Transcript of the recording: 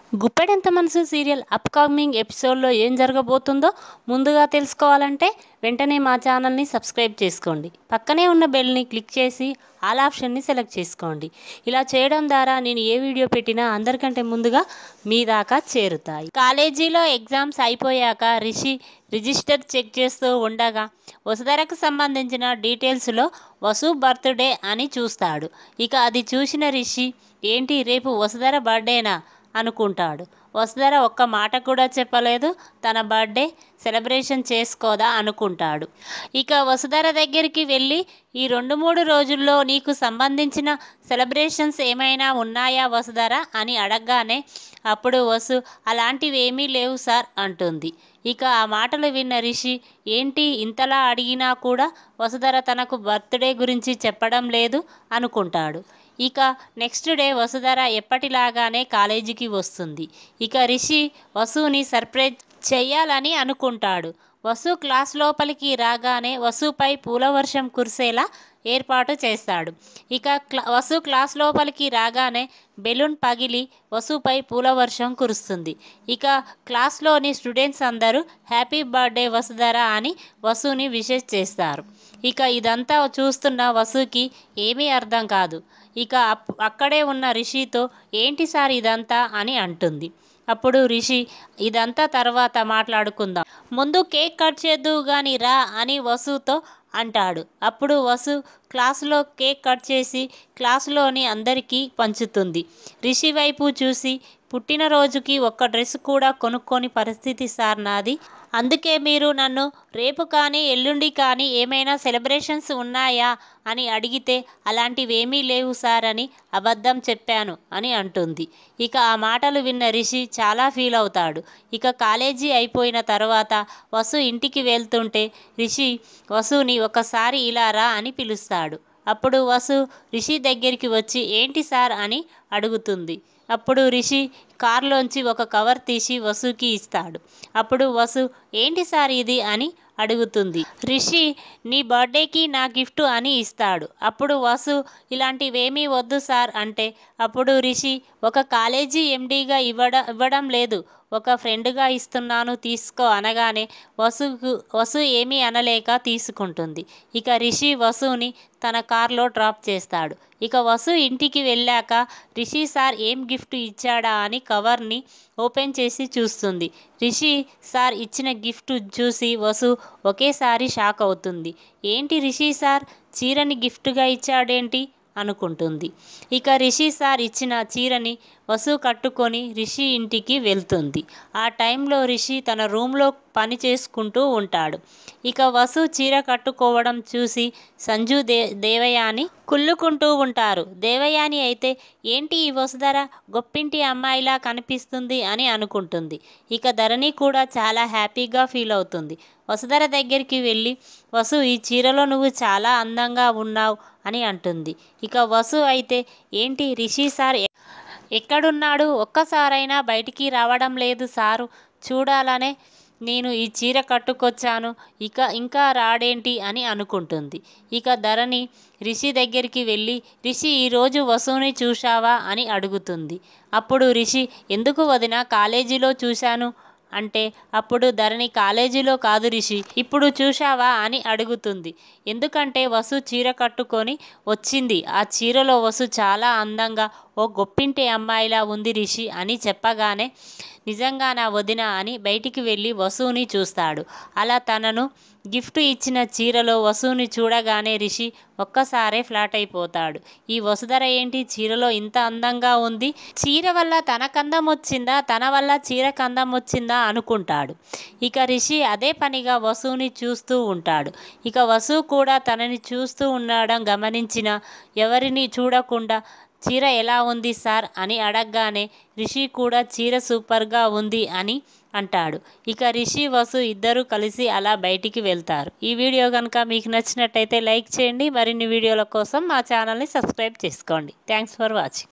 గుప్పెడంత మనసు serial upcoming ఎపిసోడ్లో ఏం జరగబోతుందో ముందుగా తెలుసుకోవాలంటే వెంటనే మా ఛానల్ని సబ్స్క్రైబ్ చేసుకోండి పక్కనే ఉన్న బెల్ని క్లిక్ చేసి ఆల్ ఆప్షన్ని సెలెక్ట్ చేసుకోండి ఇలా చేయడం ద్వారా నేను ఏ వీడియో పెట్టినా అందరికంటే ముందుగా మీ దాకా చేరుతాయి కాలేజీలో ఎగ్జామ్స్ అయిపోయాక రిషి రిజిస్టర్ చెక్ చేస్తూ ఉండగా వసుధరకు సంబంధించిన డీటెయిల్స్లో వసు బర్త్డే అని చూస్తాడు ఇక అది చూసిన రిషి ఏంటి రేపు వసుధర బర్త్డేనా అనుకుంటాడు వసుధర ఒక్క మాట కూడా చెప్పలేదు తన బర్త్డే సెలబ్రేషన్ చేసుకోదా అనుకుంటాడు ఇక వసుధర దగ్గరికి వెళ్ళి ఈ రెండు మూడు రోజుల్లో నీకు సంబంధించిన సెలబ్రేషన్స్ ఏమైనా ఉన్నాయా వసుధర అని అడగగానే అప్పుడు వసు అలాంటివి ఏమీ లేవు సార్ అంటుంది ఇక ఆ మాటలు విన్న రిషి ఏంటి ఇంతలా అడిగినా కూడా వసుధర తనకు బర్త్డే గురించి చెప్పడం లేదు అనుకుంటాడు ఇక నెక్స్ట్ డే వసుధర ఎప్పటిలాగానే కాలేజీకి వస్తుంది ఇక రిషి వసుని సర్ప్రైజ్ చెయ్యాలని అనుకుంటాడు వసు క్లాస్ లోపలికి రాగానే వసుపై పూల వర్షం కురిసేలా ఏర్పాటు చేస్తాడు ఇక క్లా వసు క్లాస్ లోపలికి రాగానే బెలూన్ పగిలి వసుపై పూల వర్షం కురుస్తుంది ఇక క్లాస్లోని స్టూడెంట్స్ అందరూ హ్యాపీ బర్త్డే వసుధర అని వసుని విషెస్ చేస్తారు ఇక ఇదంతా చూస్తున్న వసుకి ఏమీ అర్థం కాదు ఇక అక్కడే ఉన్న రిషితో ఏంటి సార్ ఇదంతా అని అంటుంది అప్పుడు రిషి ఇదంతా తర్వాత మాట్లాడుకుందాం ముందు కేక్ కట్ చేద్దువు గాని రా అని వసుతో అంటాడు అప్పుడు వసు క్లాసులో కేక్ కట్ చేసి క్లాసులోని అందరికీ పంచుతుంది రిషి వైపు చూసి పుట్టినరోజుకి ఒక్క డ్రెస్ కూడా కొనుక్కోని పరిస్థితి సార్ నాది అందుకే మీరు నన్ను రేపు కానీ ఎల్లుండి కానీ ఏమైనా సెలబ్రేషన్స్ ఉన్నాయా అని అడిగితే అలాంటివేమీ లేవు సార్ అని అబద్ధం చెప్పాను అని అంటుంది ఇక ఆ మాటలు విన్న రిషి చాలా ఫీల్ అవుతాడు ఇక కాలేజీ అయిపోయిన తర్వాత వసు ఇంటికి వెళ్తుంటే రిషి వసుని ఒకసారి ఇలా రా అని పిలుస్తాడు అప్పుడు వసు రిషి దగ్గరికి వచ్చి ఏంటి సార్ అని అడుగుతుంది అప్పుడు రిషి కారులోంచి ఒక కవర్ తీసి వసుకి ఇస్తాడు అప్పుడు వసు ఏంటి సార్ ఇది అని అడుగుతుంది రిషి నీ బర్త్డేకి నా గిఫ్ట్ అని ఇస్తాడు అప్పుడు వసు ఇలాంటివేమీ వద్దు సార్ అంటే అప్పుడు రిషి ఒక కాలేజీ ఎండీగా ఇవ్వడం ఇవ్వడం లేదు ఒక ఫ్రెండ్గా ఇస్తున్నాను తీసుకో అనగానే వసుకు వసు ఏమీ అనలేక తీసుకుంటుంది ఇక రిషి వసుని తన కార్లో డ్రాప్ చేస్తాడు ఇక వసు ఇంటికి వెళ్ళాక రిషి సార్ ఏం గిఫ్ట్ ఇచ్చాడా అని కవర్ని ఓపెన్ చేసి చూస్తుంది రిషి సార్ ఇచ్చిన గిఫ్ట్ చూసి వసు ఒకేసారి షాక్ అవుతుంది ఏంటి రిషి సార్ చీరని గిఫ్ట్గా ఇచ్చాడేంటి అనుకుంటుంది ఇక రిషి సార్ ఇచ్చిన చీరని వసు కట్టుకొని రిషి ఇంటికి వెళ్తుంది ఆ టైంలో రిషి తన రూమ్లో పని చేసుకుంటూ ఉంటాడు ఇక వసు చీర కట్టుకోవడం చూసి సంజు దే దేవయాని కుళ్ళుకుంటూ ఉంటారు దేవయాని అయితే ఏంటి ఈ వసుధర గొప్పింటి అమ్మాయిలా కనిపిస్తుంది అని అనుకుంటుంది ఇక ధరణి కూడా చాలా హ్యాపీగా ఫీల్ అవుతుంది వసుధర దగ్గరికి వెళ్ళి వసు ఈ చీరలో నువ్వు చాలా అందంగా ఉన్నావు అని అంటుంది ఇక వసు అయితే ఏంటి రిషి సార్ ఎక్కడున్నాడు ఒక్కసారైనా బయటికి రావడం లేదు సారు చూడాలనే నేను ఈ చీర కట్టుకొచ్చాను ఇక ఇంకా రాడేంటి అని అనుకుంటుంది ఇక ధరణి రిషి దగ్గరికి వెళ్ళి రిషి ఈరోజు వసుని చూశావా అని అడుగుతుంది అప్పుడు రిషి ఎందుకు వదిన కాలేజీలో చూశాను అంటే అప్పుడు ధరణి కాలేజీలో కాదు రిషి ఇప్పుడు చూశావా అని అడుగుతుంది ఎందుకంటే వసు చీర కట్టుకొని వచ్చింది ఆ చీరలో వసు చాలా అందంగా ఓ గొప్పింటి అమ్మాయిలా ఉంది రిషి అని చెప్పగానే నిజంగా నా వదిన అని బయటికి వెళ్ళి వసుని చూస్తాడు అలా తనను గిఫ్ట్ ఇచ్చిన చీరలో వసుని చూడగానే రిషి ఒక్కసారే ఫ్లాట్ అయిపోతాడు ఈ వసుధర ఏంటి చీరలో ఇంత అందంగా ఉంది చీర వల్ల తన కందం వచ్చిందా తన వల్ల చీర కందం వచ్చిందా అనుకుంటాడు ఇక రిషి అదే పనిగా వసుని చూస్తూ ఉంటాడు ఇక వసు కూడా తనని చూస్తూ ఉండడం గమనించిన ఎవరిని చూడకుండా చీర ఎలా ఉంది సార్ అని అడగగానే రిషి కూడా చీర సూపర్గా ఉంది అని అంటాడు ఇక రిషి వసు ఇద్దరు కలిసి అలా బయటికి వెళ్తారు ఈ వీడియో కనుక మీకు నచ్చినట్టయితే లైక్ చేయండి మరిన్ని వీడియోల కోసం మా ఛానల్ని సబ్స్క్రైబ్ చేసుకోండి థ్యాంక్స్ ఫర్ వాచింగ్